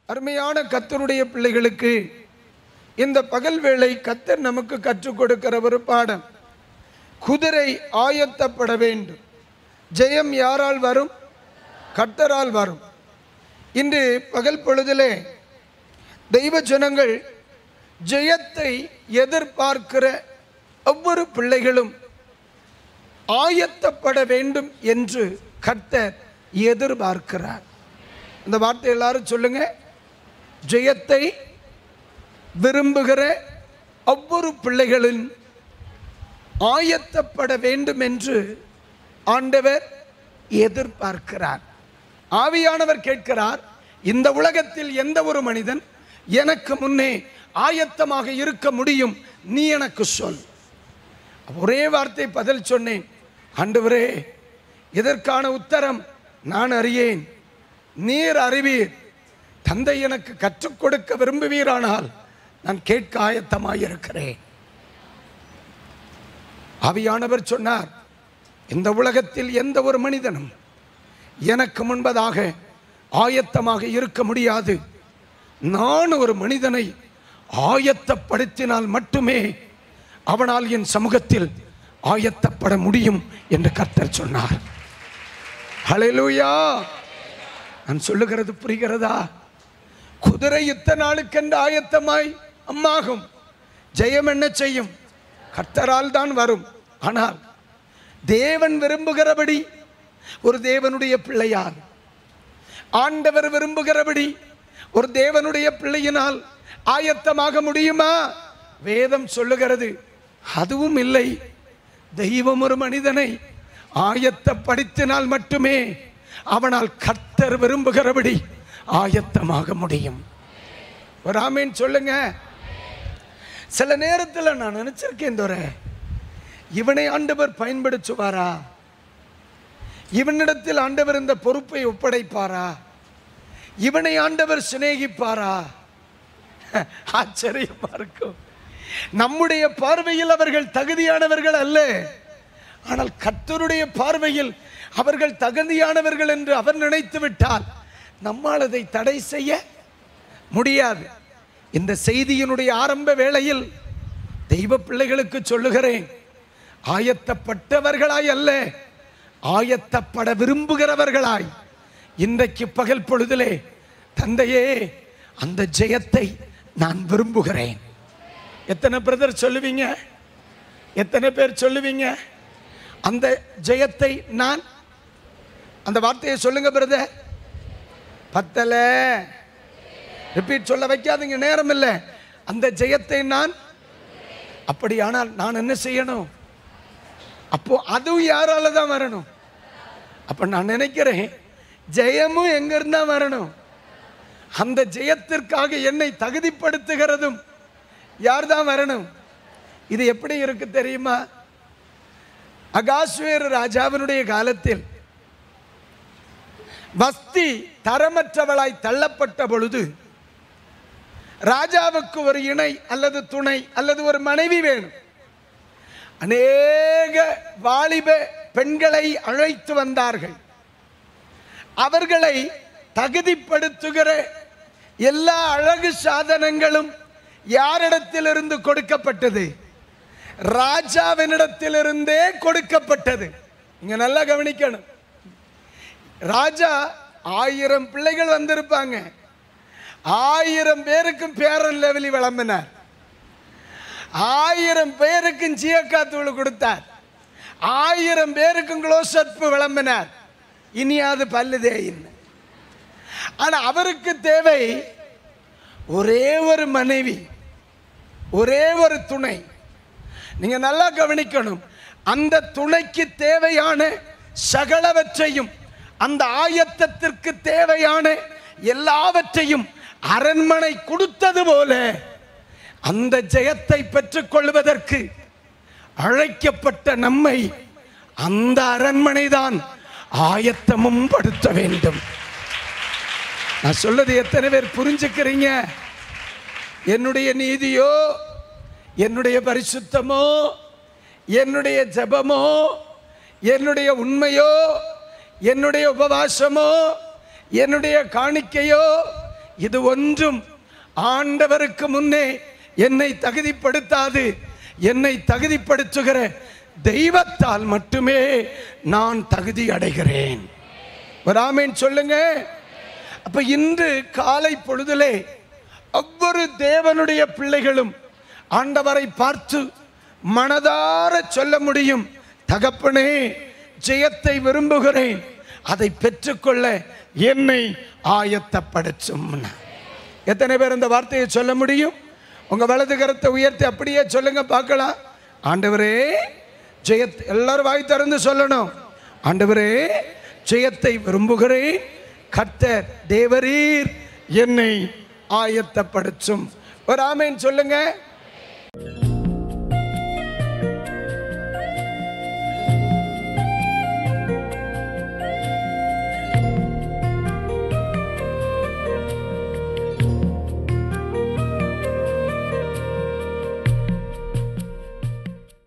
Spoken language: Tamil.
அருமையான கத்தருடைய பிள்ளைகளுக்கு இந்த பகல் வேளை கத்தர் நமக்கு கற்றுக் கொடுக்கிற ஒரு பாடம் குதிரை ஆயத்தப்பட வேண்டும் ஜெயம் யாரால் வரும் கர்த்தரால் வரும் இன்று பகல் பொழுதிலே தெய்வ ஜனங்கள் ஜெயத்தை எதிர்பார்க்கிற ஒவ்வொரு பிள்ளைகளும் ஆயத்தப்பட வேண்டும் என்று கர்த்தர் எதிர்பார்க்கிறார் இந்த வார்த்தை எல்லாரும் சொல்லுங்க ஜெயத்தை விரும்புகிற ஒவ்வொரு பிள்ளைகளின் ஆயத்தப்பட வேண்டும் என்று ஆண்டவர் எதிர்பார்க்கிறார் ஆவியானவர் கேட்கிறார் இந்த உலகத்தில் எந்த ஒரு மனிதன் எனக்கு முன்னே ஆயத்தமாக இருக்க முடியும் நீ எனக்கு சொல் ஒரே வார்த்தை பதில் சொன்னேன் ஆண்டவரே இதற்கான உத்தரம் நான் அறியேன் நீர் அறிவீர் தந்தை எனக்கு கற்றுக் கொடுக்க விரும்புவீரானால் நான் கேட்க ஆயத்தமாயிருக்கிறேன் ஆவியானவர் சொன்னார் இந்த உலகத்தில் எந்த ஒரு மனிதனும் எனக்கு முன்பதாக ஆயத்தமாக இருக்க முடியாது நான் ஒரு மனிதனை ஆயத்தப்படுத்தினால் மட்டுமே அவனால் என் சமூகத்தில் ஆயத்தப்பட முடியும் என்று கர்த்தர் சொன்னார் ஹalleluya நான் சொல்லுகிறது புரிகிறதா குதிரை யுத்த நாளுக்கென்று ஆயத்தமாய் அம்மாகும் ஜெயம் என்ன செய்யும் கர்த்தரால் தான் வரும் ஆனால் தேவன் விரும்புகிறபடி ஒரு தேவனுடைய பிள்ளையார் ஆண்டவர் விரும்புகிறபடி ஒரு தேவனுடைய பிள்ளையினால் ஆயத்தமாக முடியுமா வேதம் சொல்லுகிறது அதுவும் இல்லை தெய்வம் ஒரு மனிதனை ஆயத்தப்படுத்தினால் மட்டுமே அவனால் கர்த்தர் விரும்புகிறபடி ஆயத்தமாக முடியும் ஒரு ஆமீன் சொல்லுங்க சில நேரத்தில் நான் நினைச்சிருக்கேன் தோற இவனை ஆண்டவர் பயன்படுத்துவாரா இவனிடத்தில் ஆண்டவர் இந்த பொறுப்பை ஒப்படைப்பாரா இவனை ஆண்டவர் சிநேகிப்பாரா ஆச்சரியமா இருக்கும் நம்முடைய பார்வையில் அவர்கள் தகுதியானவர்கள் அல்ல ஆனால் கர்த்தருடைய பார்வையில் அவர்கள் தகுதியானவர்கள் என்று அவர் நினைத்து விட்டால் நம்மால் அதை தடை செய்ய முடியாது இந்த செய்தியினுடைய ஆரம்ப வேளையில் தெய்வ பிள்ளைகளுக்கு சொல்லுகிறேன் ஆயத்தப்பட்டவர்களாய் அல்ல ஆயத்தப்பட விரும்புகிறவர்களாய் இன்றைக்கு பகல் பொழுதிலே தந்தையே அந்த ஜெயத்தை நான் விரும்புகிறேன் எத்தனை பிரதர் சொல்லுவீங்க எத்தனை பேர் சொல்லுவீங்க அந்த ஜெயத்தை நான் அந்த வார்த்தையை சொல்லுங்க பிரதர் பத்தல ரிப்பீட் சொல்ல வைக்காதீங்க நேரம் இல்லை அந்த ஜெயத்தை நான் அப்படியானால் நான் என்ன செய்யணும் அப்போ அதுவும் யாரால தான் வரணும் அப்ப நான் நினைக்கிறேன் ஜெயமும் எங்க இருந்தா வரணும் அந்த ஜெயத்திற்காக என்னை தகுதிப்படுத்துகிறதும் யார் தான் வரணும் இது எப்படி இருக்கு தெரியுமா அகாஸ்வேர் ராஜாவினுடைய காலத்தில் வஸ்தி தரமற்றவளாய் தள்ளப்பட்ட பொழுது ராஜாவுக்கு ஒரு இணை அல்லது துணை அல்லது ஒரு மனைவி வேணும் அநேக வாலிப பெண்களை அழைத்து வந்தார்கள் அவர்களை தகுதிப்படுத்துகிற எல்லா அழகு சாதனங்களும் யாரிடத்திலிருந்து கொடுக்கப்பட்டது ராஜாவினிடத்திலிருந்தே கொடுக்கப்பட்டது நீங்க நல்லா கவனிக்கணும் ராஜா ஆயிரம் பிள்ளைகள் வந்திருப்பாங்க ஆயிரம் பேருக்கும் பேரன் லெவலி விளம்பினார் ஆயிரம் பேருக்கும் ஜியக்கா தூள் கொடுத்தார் ஆயிரம் பேருக்கும் க்ளோசப்பு விளம்பினார் இனியாவது பல்லு தேயின்னு ஆனா அவருக்கு தேவை ஒரே ஒரு மனைவி ஒரே ஒரு துணை நீங்க நல்லா கவனிக்கணும் அந்த துணைக்கு தேவையான சகலவற்றையும் அந்த ஆயத்தத்திற்கு தேவையான எல்லாவற்றையும் அரண்மனை கொடுத்தது போல அந்த ஜெயத்தை பெற்றுக்கொள்வதற்கு அழைக்கப்பட்ட நம்மை அந்த அரண்மனை தான் ஆயத்தமும் படுத்த வேண்டும் நான் சொல்லது எத்தனை பேர் புரிஞ்சுக்கிறீங்க என்னுடைய நீதியோ என்னுடைய பரிசுத்தமோ என்னுடைய ஜெபமோ என்னுடைய உண்மையோ என்னுடைய உபவாசமோ என்னுடைய காணிக்கையோ இது ஒன்றும் ஆண்டவருக்கு முன்னே என்னை தகுதிப்படுத்தாது என்னை தகுதிப்படுத்துகிற தெய்வத்தால் மட்டுமே நான் தகுதி அடைகிறேன் ஒரு ஆமேன் சொல்லுங்க அப்ப இன்று காலை பொழுதிலே ஒவ்வொரு தேவனுடைய பிள்ளைகளும் ஆண்டவரை பார்த்து மனதார சொல்ல முடியும் தகப்பனே ஜெயத்தை விரும்புகிறேன் அதை பெற்றுக்கொள்ள என்னை ஆயத்தப்படுத்தும் எத்தனை பேர் இந்த வார்த்தையை சொல்ல முடியும் உங்க வலது கரத்தை உயர்த்தி அப்படியே சொல்லுங்க பார்க்கலாம் ஆண்டவரே ஜெயத் எல்லாரும் வாய் திறந்து சொல்லணும் ஆண்டவரே ஜெயத்தை விரும்புகிறேன் கர்த்தர் தேவரீர் என்னை ஆயத்தப்படுத்தும் ஒரு ஆமேன் சொல்லுங்க